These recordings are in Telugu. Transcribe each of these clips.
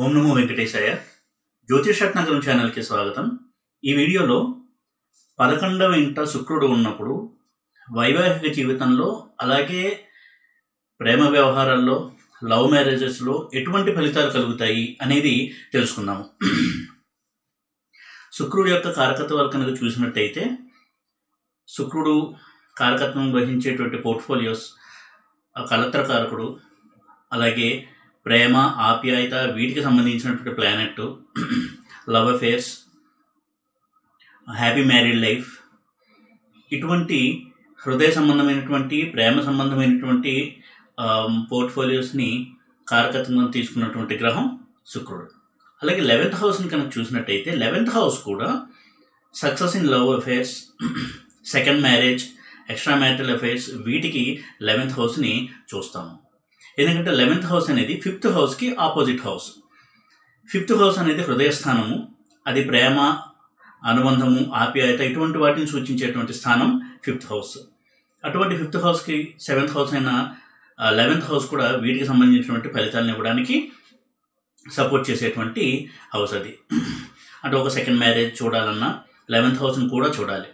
ఓం నమో వెంకటేశాయ జ్యోతిష్ రత్నగరం ఛానల్కి స్వాగతం ఈ వీడియోలో పదకొండవ ఇంట శుక్రుడు ఉన్నప్పుడు వైవాహిక జీవితంలో అలాగే ప్రేమ వ్యవహారాల్లో లవ్ మ్యారేజెస్లో ఎటువంటి ఫలితాలు కలుగుతాయి అనేది తెలుసుకుందాము శుక్రుడు యొక్క కారకత్వాలు కనుక చూసినట్టయితే శుక్రుడు కారకత్వం వహించేటువంటి పోర్ట్ఫోలియోస్ కలత్ర కారకుడు అలాగే ప్రేమ ఆప్యాయత వీటికి సంబంధించినటువంటి planet love affairs happy married life ఇటువంటి హృదయ సంబంధమైనటువంటి ప్రేమ సంబంధమైనటువంటి పోర్ట్ఫోలియోస్ని కారకత్వం తీసుకున్నటువంటి గ్రహం శుక్రుడు అలాగే లెవెన్త్ హౌస్ని కనుక చూసినట్టయితే లెవెన్త్ హౌస్ కూడా success in love affairs second marriage extra marital affairs వీటికి లెవెన్త్ హౌస్ని చూస్తాము ఎందుకంటే లెవెన్త్ హౌస్ అనేది ఫిఫ్త్ హౌస్కి ఆపోజిట్ హౌస్ ఫిఫ్త్ హౌస్ అనేది హృదయస్థానము అది ప్రేమ అనుబంధము ఆప్యాయత ఇటువంటి వాటిని సూచించేటువంటి స్థానం ఫిఫ్త్ హౌస్ అటువంటి ఫిఫ్త్ హౌస్కి సెవెంత్ హౌస్ అయిన లెవెన్త్ హౌస్ కూడా వీటికి సంబంధించినటువంటి ఫలితాలను ఇవ్వడానికి సపోర్ట్ చేసేటువంటి హౌస్ అది అంటే ఒక సెకండ్ మ్యారేజ్ చూడాలన్నా లెవెన్త్ హౌస్ని కూడా చూడాలి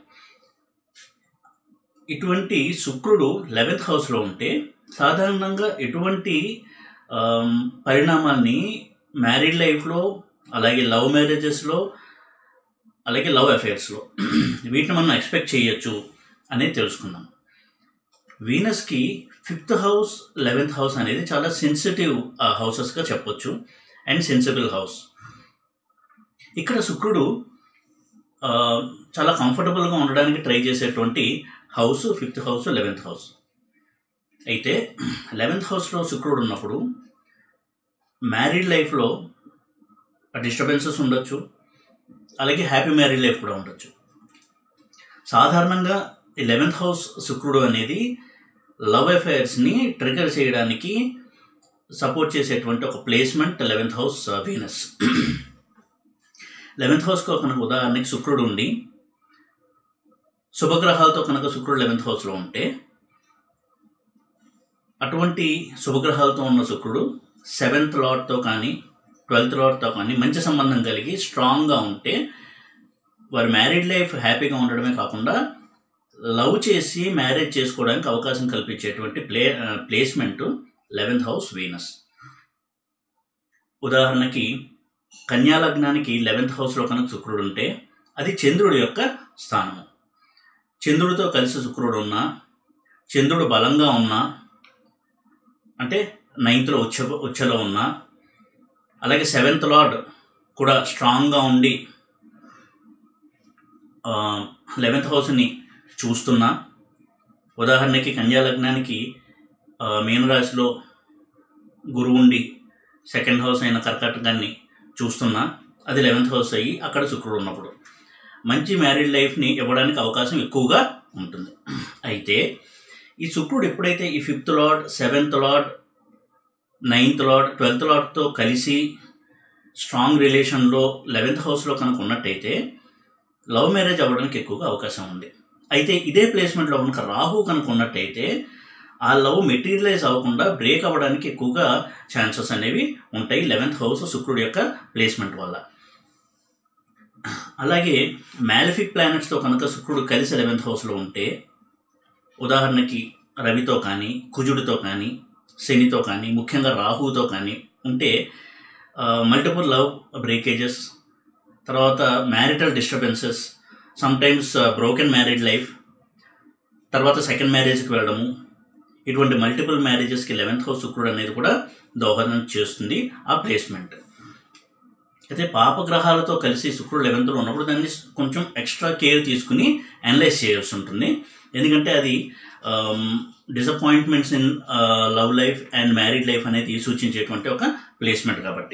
ఇటువంటి శుక్రుడు లెవెన్త్ హౌస్లో ఉంటే సాధారణంగా ఎటువంటి ఆమ్, పరిణామాల్ని మ్యారీడ్ లైఫ్లో అలాగే లవ్ మ్యారేజెస్లో అలాగే లవ్ అఫైర్స్లో వీటిని మనం ఎక్స్పెక్ట్ చేయొచ్చు అనేది తెలుసుకుందాం వీనస్కి ఫిఫ్త్ హౌస్ లెవెన్త్ హౌస్ అనేది చాలా సెన్సిటివ్ హౌసెస్గా చెప్పొచ్చు అండ్ సెన్సిబుల్ హౌస్ ఇక్కడ శుక్రుడు ఆ, చాలా కంఫర్టబుల్గా ఉండడానికి ట్రై చేసేటువంటి house fifth house eleventh house అయితే లెవెన్త్ హౌస్లో శుక్రుడు ఉన్నప్పుడు మ్యారీడ్ లైఫ్లో డిస్టర్బెన్సెస్ ఉండొచ్చు అలాగే హ్యాపీ మ్యారీడ్ లైఫ్ కూడా ఉండొచ్చు సాధారణంగా ఈ లెవెన్త్ హౌస్ శుక్రుడు అనేది లవ్ అఫైర్స్ని ట్రిగర్ చేయడానికి సపోర్ట్ చేసేటువంటి ఒక placement eleventh house Venus eleventh హౌస్కి కనుక ఉదాహరణకి శుక్రుడు ఉండి శుభగ్రహాలతో కనుక శుక్రుడు లెవెన్త్ హౌస్లో ఉంటే అటువంటి శుభగ్రహాలతో ఉన్న శుక్రుడు సెవెంత్ లాట్తో కానీ ట్వెల్త్ లాట్తో కానీ మంచి సంబంధం కలిగి స్ట్రాంగ్గా ఉంటే వారి మ్యారీడ్ లైఫ్ హ్యాపీగా ఉండడమే కాకుండా లవ్ చేసి మ్యారేజ్ చేసుకోవడానికి అవకాశం కల్పించేటువంటి play placement eleventh house Venus ఉదాహరణకి కన్యా లగ్నానికి లెవెన్త్ హౌస్లో కనుక శుక్రుడు ఉంటే అది చంద్రుడి యొక్క స్థానము చంద్రుడితో కలిసి శుక్రుడు ఉన్నా చంద్రుడు బలంగా ఉన్నా అంటే నైన్త్లో ఉచ్చ ఉచ్చలో ఉన్నా అలాగే సెవెంత్ లార్డ్ కూడా స్ట్రాంగ్గా ఉండి లెవెన్త్ హౌస్ని చూస్తున్నా ఉదాహరణకి కన్యా లగ్నానికి ఆ, మీనరాశిలో గురువు ఉండి సెకండ్ హౌస్ అయిన కర్కాటకాన్ని చూస్తున్నా అది లెవెన్త్ హౌస్ అయ్యి అక్కడ శుక్రుడు ఉన్నప్పుడు మంచి మ్యారీడ్ లైఫ్ని ఇవ్వడానికి అవకాశం ఎక్కువగా ఉంటుంది అయితే ఈ శుక్రుడు ఎప్పుడైతే ఈ fifth lord seventh lord ninth lord twelfth లార్డ్తో కలిసి స్ట్రాంగ్ రిలేషన్లో లెవెన్త్ హౌస్లో కనుక ఉన్నట్టయితే లవ్ మ్యారేజ్ అవ్వడానికి ఎక్కువగా అవకాశం ఉంది అయితే ఇదే ప్లేస్మెంట్లో కనుక రాహు కనుక ఉన్నట్టయితే ఆ లవ్ మెటీరియలైజ్ అవ్వకుండా బ్రేక్ అవ్వడానికి ఎక్కువగా ఛాన్సెస్ అనేవి ఉంటాయి లెవెన్త్ హౌస్ శుక్రుడు యొక్క ప్లేస్మెంట్ వల్ల అలాగే మ్యాలిఫిక్ ప్లానెట్స్తో కనుక శుక్రుడు కలిసి లెవెన్త్ హౌస్లో ఉంటే ఉదాహరణకి రవితో కానీ కుజుడితో కానీ శనితో కానీ ముఖ్యంగా రాహుతో కానీ ఉంటే మల్టిపుల్ లవ్ బ్రేకేజెస్ తర్వాత marital disturbances sometimes broken married life తర్వాత సెకండ్ మ్యారేజ్కి వెళ్ళడము ఇటువంటి మల్టిపుల్ మ్యారేజెస్కి లెవెన్త్ హౌస్ శుక్రుడు అనేది కూడా దోహదం చేస్తుంది ఆ ప్లేస్మెంట్ అయితే పాపగ్రహాలతో కలిసి శుక్రుడు లెవెన్త్లో ఉన్నప్పుడు దాన్ని కొంచెం ఎక్స్ట్రా కేర్ తీసుకుని అనలైజ్ చేయాల్సి ఉంటుంది ఎందుకంటే అది disappointments in love life and married life అనేది సూచించేటువంటి ఒక ప్లేస్మెంట్ కాబట్టి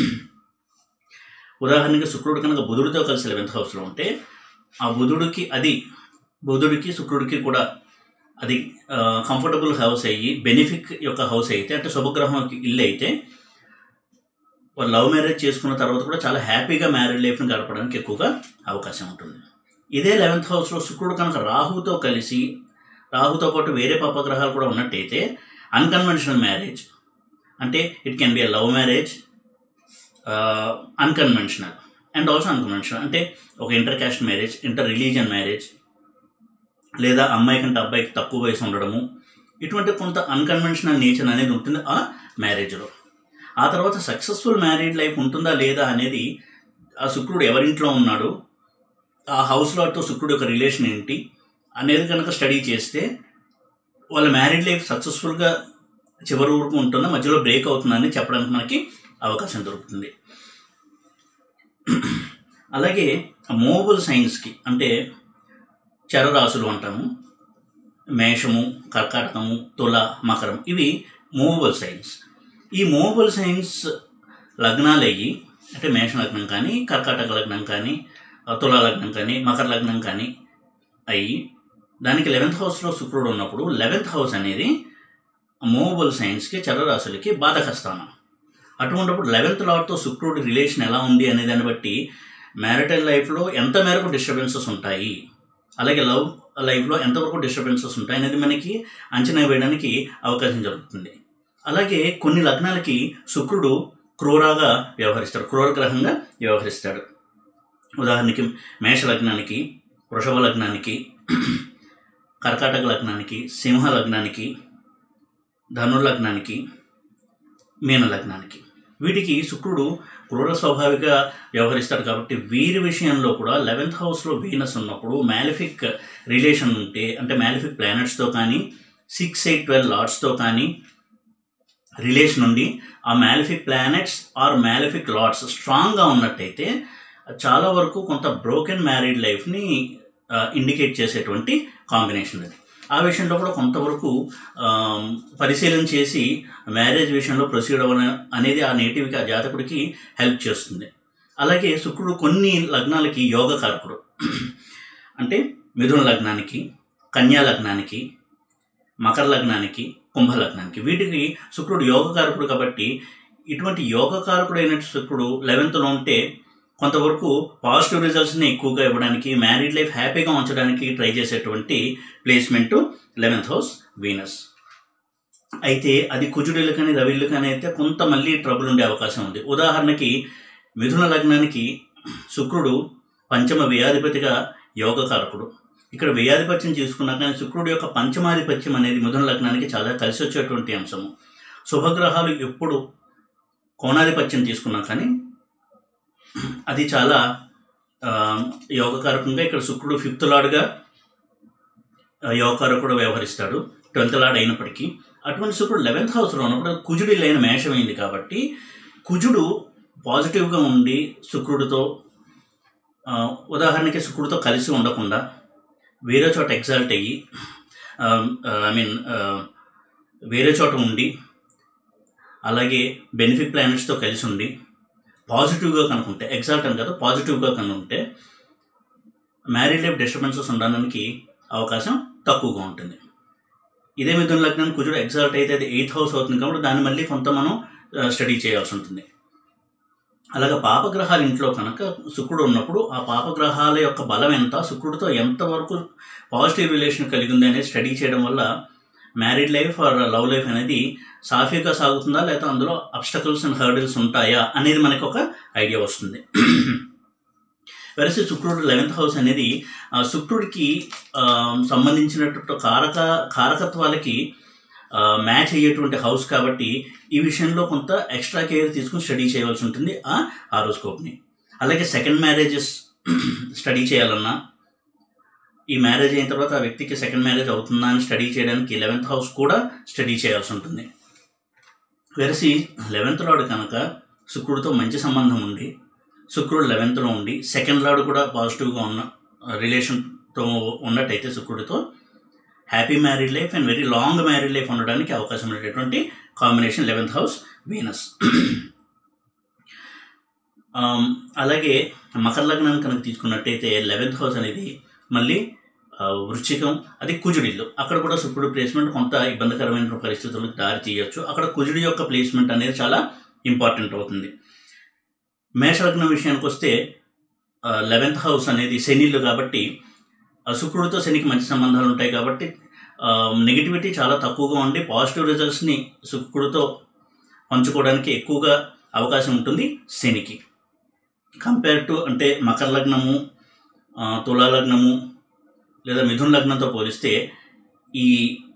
ఉదాహరణకి శుక్రుడు కనుక బుధుడితో కలిసి లెవెన్త్ హౌస్లో ఉంటే ఆ బుధుడికి అది బుధుడికి శుక్రుడికి కూడా అది కంఫర్టబుల్ హౌస్ అయ్యి బెనిఫిక్ యొక్క హౌస్ అయితే అంటే శుభగ్రహం ఇల్లు అయితే వాళ్ళు లవ్ మ్యారేజ్ చేసుకున్న తర్వాత కూడా చాలా హ్యాపీగా మ్యారేజ్ లైఫ్ని గడపడానికి ఎక్కువగా అవకాశం ఉంటుంది ఇదే లెవెన్త్ హౌస్లో శుక్రుడు కనుక రాహుతో కలిసి రాహుతో పాటు వేరే పాపగ్రహాలు కూడా ఉన్నట్టయితే అన్కన్వెన్షనల్ మ్యారేజ్ అంటే it can be a love marriage unconventional and also unconventional అంటే ఒక inter caste marriage inter religion marriage లేదా అమ్మాయి కంటే అబ్బాయికి తక్కువ వయసు ఉండడము ఇటువంటి కొంత అన్కన్వెన్షనల్ నేచర్ అనేది ఉంటుంది ఆ మ్యారేజ్లో ఆ తర్వాత సక్సెస్ఫుల్ మ్యారీడ్ లైఫ్ ఉంటుందా లేదా అనేది ఆ శుక్రుడు ఎవరింట్లో ఉన్నాడు ఆ హౌస్ లాట్తో శుక్రుడు యొక్క రిలేషన్ ఏంటి అనేది కనుక స్టడీ చేస్తే వాళ్ళ మ్యారీడ్ లైఫ్ సక్సెస్ఫుల్గా చివరి వరకు ఉంటుందా మధ్యలో బ్రేక్ అవుతుందని చెప్పడానికి మనకి అవకాశం దొరుకుతుంది అలాగే మూవబుల్ సైన్స్కి అంటే చరరాశులు అంటాము మేషము కర్కాటకము తుల మకరం ఇవి మూవబుల్ సైన్స్ ఈ మూవబుల్ సైన్స్ లగ్నాలు అయ్యి అంటే మేష లగ్నం కానీ కర్కాటక లగ్నం కానీ తులా లగ్నం కానీ మకర లగ్నం కానీ అయ్యి దానికి లెవెన్త్ హౌస్లో శుక్రుడు ఉన్నప్పుడు లెవెన్త్ హౌస్ అనేది మూవబుల్ సైన్స్కి చరరాశులకి బాధక స్థానం అటువంటిప్పుడు లెవెన్త్ లాట్తో శుక్రుడి రిలేషన్ ఎలా ఉంది అనే దాన్ని బట్టి మ్యారిటల్ లైఫ్లో ఎంత మేరకు డిస్టర్బెన్సెస్ ఉంటాయి అలాగే లవ్ లైఫ్లో ఎంతవరకు డిస్టర్బెన్సెస్ ఉంటాయి అనేది మనకి అంచనా వేయడానికి అవకాశం జరుగుతుంది అలాగే కొన్ని లగ్నాలకి శుక్రుడు క్రూరాగా వ్యవహరిస్తాడు క్రూర గ్రహంగా వ్యవహరిస్తాడు ఉదాహరణకి మేష లగ్నానికి వృషభ లగ్నానికి కర్కాటక లగ్నానికి సింహ లగ్నానికి ధను లగ్నానికి మీన లగ్నానికి వీటికి శుక్రుడు క్రూర స్వాభావిక వ్యవహరిస్తాడు కాబట్టి వీరి విషయంలో కూడా లెవెన్త్ హౌస్లో వీనస్ ఉన్నప్పుడు మ్యాలిఫిక్ రిలేషన్ ఉంటే అంటే మ్యాలిఫిక్ ప్లానెట్స్తో కానీ సిక్స్ ఎయిట్ ట్వెల్వ్ లాట్స్తో కానీ రిలేషన్ ఉండి ఆ malefic planets or malefic lords స్ట్రాంగ్గా ఉన్నట్టయితే చాలా వరకు కొంత బ్రోకెన్ మ్యారీడ్ లైఫ్ని ఇండికేట్ చేసేటువంటి కాంబినేషన్ అది ఆ విషయంలో కూడా కొంతవరకు పరిశీలన చేసి మ్యారేజ్ విషయంలో ప్రొసీడ్ అవ్వడం అనేది ఆ నేటివ్కి ఆ జాతకుడికి హెల్ప్ చేస్తుంది అలాగే శుక్రుడు కొన్ని లగ్నాలకి యోగ కారకుడు అంటే మిథున లగ్నానికి కన్యా లగ్నానికి మకర లగ్నానికి కుంభ లగ్నానికి వీటికి శుక్రుడు యోగకారకుడు కాబట్టి ఇటువంటి యోగకారకుడైన శుక్రుడు లెవెన్త్లో ఉంటే కొంతవరకు పాజిటివ్ రిజల్ట్స్ని ఎక్కువగా ఇవ్వడానికి మ్యారీడ్ లైఫ్ హ్యాపీగా ఉంచడానికి ట్రై చేసేటువంటి ప్లేస్మెంట్ లెవెన్త్ హౌస్ వీనస్ అయితే అది కుజుడిలు కానీ రవిళ్ళు కానీ అయితే కొంత మళ్ళీ ట్రబుల్ ఉండే అవకాశం ఉంది ఉదాహరణకి మిథున లగ్నానికి శుక్రుడు పంచమ వ్యయాధిపతిగా యోగకారకుడు ఇక్కడ వ్యయాధిపత్యం తీసుకున్నా కానీ శుక్రుడు యొక్క పంచమాధిపత్యం అనేది మిథున లగ్నానికి చాలా కలిసి వచ్చేటువంటి అంశము శుభగ్రహాలు ఎప్పుడు కోణాధిపత్యం తీసుకున్నా కానీ అది చాలా యోగకారకంగా ఇక్కడ శుక్రుడు ఫిఫ్త్ లాడ్గా యోగకారకుడు వ్యవహరిస్తాడు ట్వెల్త్ లాడ్ అయినప్పటికీ అటువంటి శుక్రుడు లెవెన్త్ హౌస్లో ఉన్నప్పుడు కుజుడి లైన మేషమైంది కాబట్టి కుజుడు పాజిటివ్గా ఉండి శుక్రుడితో ఉదాహరణకి శుక్రుడితో కలిసి ఉండకుండా వేరే చోట ఎగ్జాల్ట్ అయ్యి ఐ మీన్ వేరే చోట ఉండి అలాగే బెనిఫిట్ ప్లానెట్స్తో కలిసి ఉండి పాజిటివ్గా కనుకుంటే ఎగ్జాల్ట్ అని కదా పాజిటివ్గా కనుకుంటే మ్యారీడ్ లైఫ్ డిస్టర్బెన్సెస్ ఉండడానికి అవకాశం తక్కువగా ఉంటుంది ఇదే మిథున లగ్నం కుజుడు ఎగ్జాల్ట్ అయితే అది ఎయిత్ హౌస్ అవుతుంది కాబట్టి దాన్ని మళ్ళీ కొంత మనం స్టడీ చేయాల్సి ఉంటుంది అలాగే పాపగ్రహాల ఇంట్లో కనుక శుక్రుడు ఉన్నప్పుడు ఆ పాపగ్రహాల యొక్క బలం ఎంత శుక్రుడితో ఎంతవరకు పాజిటివ్ రిలేషన్ కలిగి ఉంది అనేది స్టడీ చేయడం వల్ల married life or love life అనేది సాఫీగా సాగుతుందా లేకపోతే అందులో అబ్స్టకల్స్ అండ్ హర్డిల్స్ ఉంటాయా అనేది మనకు ఒక ఐడియా వస్తుంది వెరసి శుక్రుడు లెవెన్త్ హౌస్ అనేది శుక్రుడికి సంబంధించినటువంటి కారక కారకత్వాలకి మ్యాచ్ అయ్యేటువంటి హౌస్ కాబట్టి ఈ విషయంలో కొంత ఎక్స్ట్రా కేర్ తీసుకుని స్టడీ చేయవలసి ఉంటుంది ఆ హారోస్కోప్ని అలాగే సెకండ్ మ్యారేజెస్ స్టడీ చేయాలన్నా ఈ మ్యారేజ్ అయిన తర్వాత ఆ వ్యక్తికి సెకండ్ మ్యారేజ్ అవుతుందా అని స్టడీ చేయడానికి లెవెన్త్ హౌస్ కూడా స్టడీ చేయాల్సి ఉంటుంది వెరసి లెవెన్త్ లాడ్ కనుక శుక్రుడితో మంచి సంబంధం ఉండి శుక్రుడు లెవెన్త్లో ఉండి సెకండ్ లాడ్ కూడా పాజిటివ్గా ఉన్న రిలేషన్తో ఉన్నట్టయితే శుక్రుడితో happy married life and very long married life ఉండడానికి అవకాశం ఉండేటటువంటి కాంబినేషన్ లెవెన్త్ హౌస్ వీనస్ అలాగే మకర లగ్నాన్ని కనుక తీసుకున్నట్టయితే లెవెన్త్ హౌస్ అనేది మళ్ళీ వృశ్చికం అది కుజుడిల్లు అక్కడ కూడా శుక్రుడు ప్లేస్మెంట్ కొంత ఇబ్బందికరమైన పరిస్థితులకు దారి తీయచ్చు అక్కడ కుజుడి యొక్క ప్లేస్మెంట్ అనేది చాలా ఇంపార్టెంట్ అవుతుంది మేషలగ్నం విషయానికి వస్తే లెవెన్త్ హౌస్ అనేది శనిళ్ళు కాబట్టి శుక్రుడితో శనికి మంచి సంబంధాలు ఉంటాయి కాబట్టి నెగిటివిటీ చాలా తక్కువగా ఉండి పాజిటివ్ రిజల్ట్స్ని శుక్రుడితో పంచుకోవడానికి ఎక్కువగా అవకాశం ఉంటుంది శనికి కంపేర్ టు అంటే మకర లగ్నము ఆ, తులా లగ్నము లేదా మిథున లగ్నంతో పోలిస్తే ఈ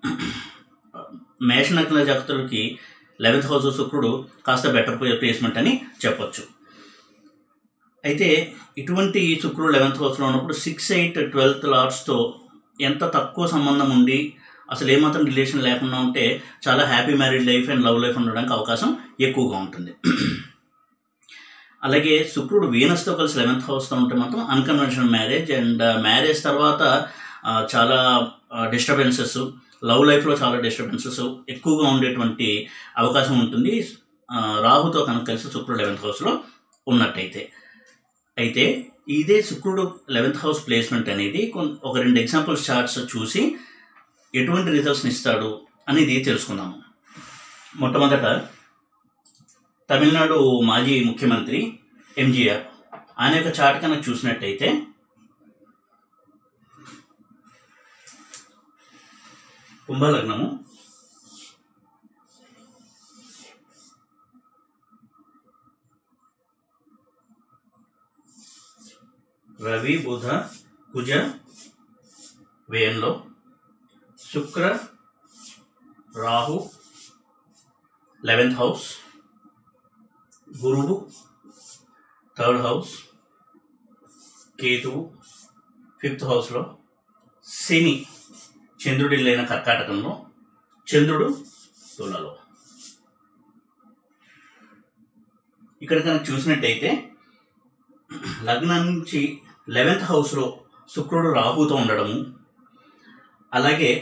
మేష లగ్న జాతకులకి లెవెన్త్ హౌస్ శుక్రుడు కాస్త బెటర్ ప్లేస్మెంట్ అని చెప్పొచ్చు అయితే ఇటువంటి శుక్రుడు లెవెన్త్ హౌస్లో ఉన్నప్పుడు సిక్స్ ఎయిట్ ట్వెల్త్ లార్డ్స్తో ఎంత తక్కువ సంబంధం ఉండి అసలు ఏమాత్రం రిలేషన్ లేకుండా ఉంటే చాలా happy married life and love life ఉండడానికి అవకాశం ఎక్కువగా ఉంటుంది అలాగే శుక్రుడు వీనస్తో కలిసి లెవెన్త్ హౌస్తో ఉంటే మాత్రం అన్కన్వెన్షనల్ మ్యారేజ్ అండ్ మ్యారేజ్ తర్వాత ఆ, చాలా డిస్టర్బెన్సెస్ లవ్ లైఫ్లో చాలా డిస్టర్బెన్సెస్ ఎక్కువగా ఉండేటువంటి అవకాశం ఉంటుంది ఆ, రాహుతో కనుక కలిసి శుక్రుడు లెవెన్త్ హౌస్లో ఉన్నట్టయితే అయితే ఇదే శుక్రుడు లెవెన్త్ హౌస్ ప్లేస్మెంట్ అనేది కొన్- ఒక రెండు ఎగ్జాంపుల్స్ చార్ట్స్ చూసి ఎటువంటి రిజల్ట్స్ని ఇస్తాడు అనేది తెలుసుకుందాము మొట్టమొదట తమిళనాడు మాజీ ముఖ్యమంత్రి ఎంజీఆర్ ఆయన యొక్క చార్ట్ కనుక చూసినట్టయితే కుంభలగ్నము రవి బుధ కుజ వ్యయంలో శుక్ర రాహు లెవెన్త్ హౌస్ గురువు థర్డ్ హౌస్ కేతువు ఫిఫ్త్ హౌస్లో శని చంద్రుడి లేన కర్కాటకంలో చంద్రుడు తులలో ఇక్కడ కనుక చూసినట్టయితే లగ్నం నుంచి లెవెన్త్ హౌస్లో శుక్రుడు రాహుతో ఉండడము అలాగే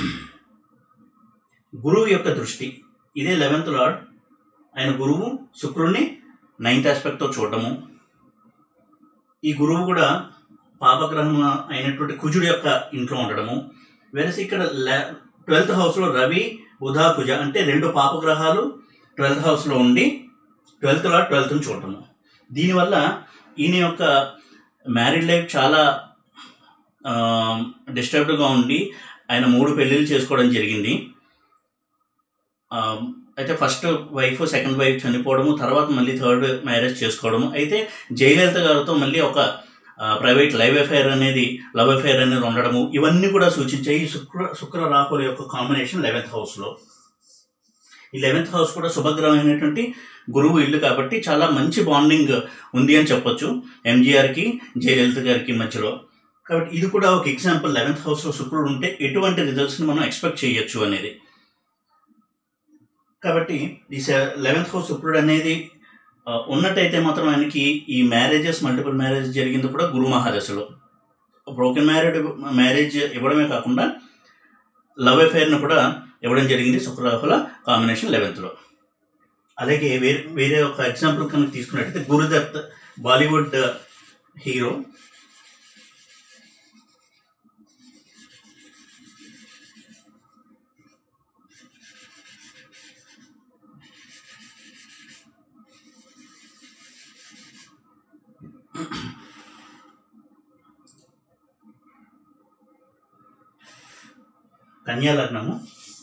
గురువు యొక్క దృష్టి ఇదే లెవెన్త్ లార్డ్ ఆయన గురువు శుక్రుడిని నైన్త్ ఆస్పెక్ట్తో చూడడము ఈ గురువు కూడా పాపగ్రహం అయినటువంటి కుజుడు యొక్క ఇంట్లో ఉండడము వెరస్ ఇక్కడ ట్వెల్త్ హౌస్లో రవి బుధ కుజ అంటే రెండు పాపగ్రహాలు ట్వెల్త్ హౌస్లో ఉండి ట్వెల్త్ లార్డ్ ట్వెల్త్ని చూడటము దీనివల్ల ఈయన యొక్క మ్యారీడ్ లైఫ్ చాలా డిస్టర్బ్డ్గా ఉండి ఆయన మూడు పెళ్ళిళ్ళు చేసుకోవడం జరిగింది ఆ, అయితే ఫస్ట్ వైఫ్ సెకండ్ వైఫ్ చనిపోవడము తర్వాత మళ్ళీ థర్డ్ మ్యారేజ్ చేసుకోవడము అయితే జయలలిత గారితో మళ్ళీ ఒక ప్రైవేట్ లైవ్ అఫైర్ అనేది లవ్ అఫైర్ అనేది ఉండడము ఇవన్నీ కూడా సూచించాయి ఈ శుక్ర శుక్ర రాహుల యొక్క కాంబినేషన్ లెవెన్త్ హౌస్లో ఈ లెవెన్త్ హౌస్ కూడా శుభగ్రహమైనటువంటి గురువు ఇల్లు కాబట్టి చాలా మంచి బాండింగ్ ఉంది అని చెప్పొచ్చు ఎంజీఆర్కి జయలలిత గారికి మధ్యలో కాబట్టి ఇది కూడా ఒక ఎగ్జాంపుల్ లెవెన్త్ హౌస్లో శుక్రుడు ఉంటే ఎటువంటి రిజల్ట్స్ని మనం ఎక్స్పెక్ట్ చేయొచ్చు అనేది కాబట్టి ఈ లెవెన్త్ హౌస్ శుక్రుడు అనేది ఆ, ఉన్నట్టయితే మాత్రం ఆయనకి ఈ మ్యారేజెస్ మల్టిపుల్ మ్యారేజ్ జరిగింది కూడా గురు మహాదశలో బ్రోకెన్ మ్యారేడ్ మ్యారేజ్ ఇవ్వడమే కాకుండా లవ్ అఫైర్ను కూడా ఇవ్వడం జరిగింది శుక్రరాహుల కాంబినేషన్ లెవెన్త్లో అలాగే వేరే వేరే ఒక ఎగ్జాంపుల్ కనుక తీసుకున్నట్టయితే గురుదత్ బాలీవుడ్ హీరో కన్యా లగ్నము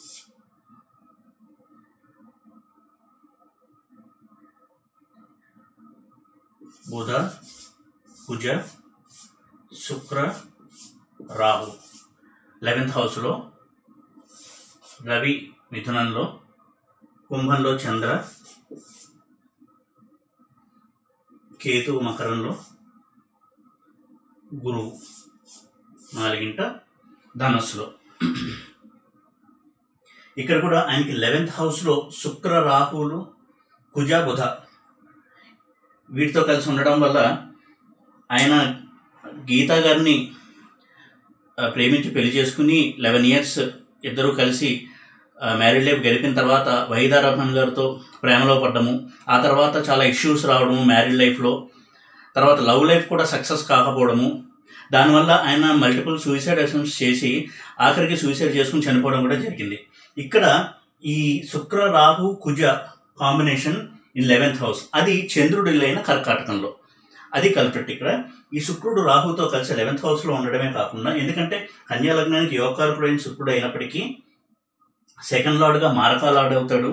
బుధ కుజ శుక్ర రాహు లెవెన్త్ హౌస్లో రవి మిథునంలో కుంభంలో చంద్ర కేతువు మకరంలో గురువు నాలుగింట ధనస్సులో ఇక్కడ కూడా ఆయనకి లెవెన్త్ హౌస్లో శుక్ర రాహువులు కుజ బుధ వీటితో కలిసి ఉండడం వల్ల ఆయన గీతా గారిని ఆ, ప్రేమించి పెళ్లి చేసుకుని లెవెన్ ఇయర్స్ ఇద్దరూ కలిసి మ్యారీడ్ లైఫ్ గడిపిన తర్వాత వహీదా రహమాన్ గారితో ప్రేమలో పడ్డము ఆ తర్వాత చాలా ఇష్యూస్ రావడము మ్యారీడ్ లైఫ్లో తర్వాత లవ్ లైఫ్ కూడా సక్సెస్ కాకపోవడము దానివల్ల ఆయన మల్టిపుల్ సూసైడ్ అటెంప్ట్స్ చేసి ఆఖరికి సూసైడ్ చేసుకుని చనిపోవడం కూడా జరిగింది ఇక్కడ ఈ శుక్ర రాహు కుజ కాంబినేషన్ ఇన్ లెవెన్త్ హౌస్ అది చంద్రుడి అయిన కర్కాటకంలో అది కల్పెట్ ఇక్కడ ఈ శుక్రుడు రాహుతో కలిసి లెవెన్త్ హౌస్లో ఉండడమే కాకుండా ఎందుకంటే కన్యా లగ్నానికి యోగకారకుడైన శుక్రుడు అయినప్పటికీ సెకండ్ లార్డ్గా మారకా లార్డ్ అవుతాడు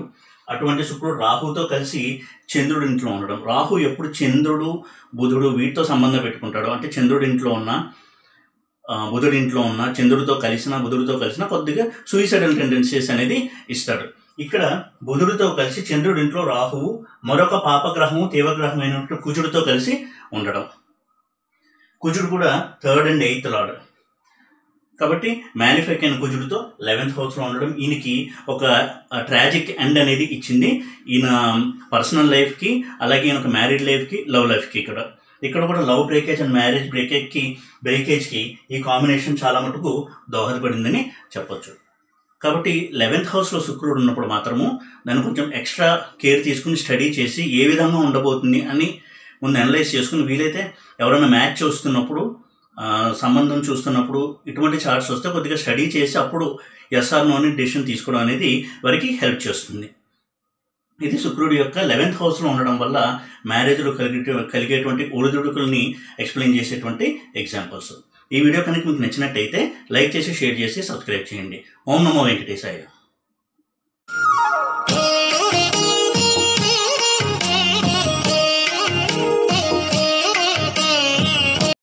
అటువంటి శుక్రుడు రాహుతో కలిసి చంద్రుడి ఇంట్లో ఉండడం రాహు ఎప్పుడు చంద్రుడు బుధుడు వీటితో సంబంధం పెట్టుకుంటాడు అంటే చంద్రుడి ఇంట్లో ఉన్న ఆ, బుధుడి ఇంట్లో ఉన్న చంద్రుడితో కలిసిన బుధుడితో కలిసిన కొద్దిగా సూయిసైడల్ టెండెన్సీస్ అనేది ఇస్తాడు ఇక్కడ బుధుడితో కలిసి చంద్రుడి ఇంట్లో రాహువు మరొక పాపగ్రహము తీవ్రగ్రహమైనటువంటి కుజుడితో కలిసి ఉండడం కుజుడు కూడా థర్డ్ అండ్ ఎయిత్ లార్డ్ కాబట్టి మ్యానిఫెక్ అయిన కుజుడితో లెవెన్త్ హౌస్లో ఉండడం ఈయనకి ఒక ట్రాజిక్ ఎండ్ అనేది ఇచ్చింది ఈయన పర్సనల్ లైఫ్కి అలాగే ఈయన ఒక మ్యారీడ్ లైఫ్కి లవ్ లైఫ్కి ఇక్కడ ఇక్కడ కూడా లవ్ బ్రేకేజ్ అండ్ మ్యారేజ్ బ్రేకేజ్కి బ్రేకేజ్కి ఈ కాంబినేషన్ చాలా మటుకు దోహదపడిందని చెప్పొచ్చు కాబట్టి లెవెన్త్ హౌస్లో శుక్రుడు ఉన్నప్పుడు మాత్రము దాన్ని కొంచెం ఎక్స్ట్రా కేర్ తీసుకుని స్టడీ చేసి ఏ విధంగా ఉండబోతుంది అని ముందు అనలైజ్ చేసుకుని వీలైతే ఎవరైనా మ్యాచ్ చూస్తున్నప్పుడు ఆ, సంబంధం చూస్తున్నప్పుడు ఇటువంటి చార్ట్స్ వస్తే కొద్దిగా స్టడీ చేసి అప్పుడు ఎస్ఆర్ నోని డెసిషన్ తీసుకోవడం అనేది వారికి హెల్ప్ చేస్తుంది ఇది శుక్రుడి యొక్క లెవెన్త్ హౌస్లో ఉండడం వల్ల మ్యారేజ్లో కలిగే కలిగేటువంటి ఒడిదుడుకుల్ని ఎక్స్ప్లెయిన్ చేసేటువంటి ఎగ్జాంపుల్స్ ఈ వీడియో కనుక మీకు నచ్చినట్టయితే లైక్ చేసి షేర్ చేసి సబ్స్క్రైబ్ చేయండి ఓం నమో వెంకటేశాయ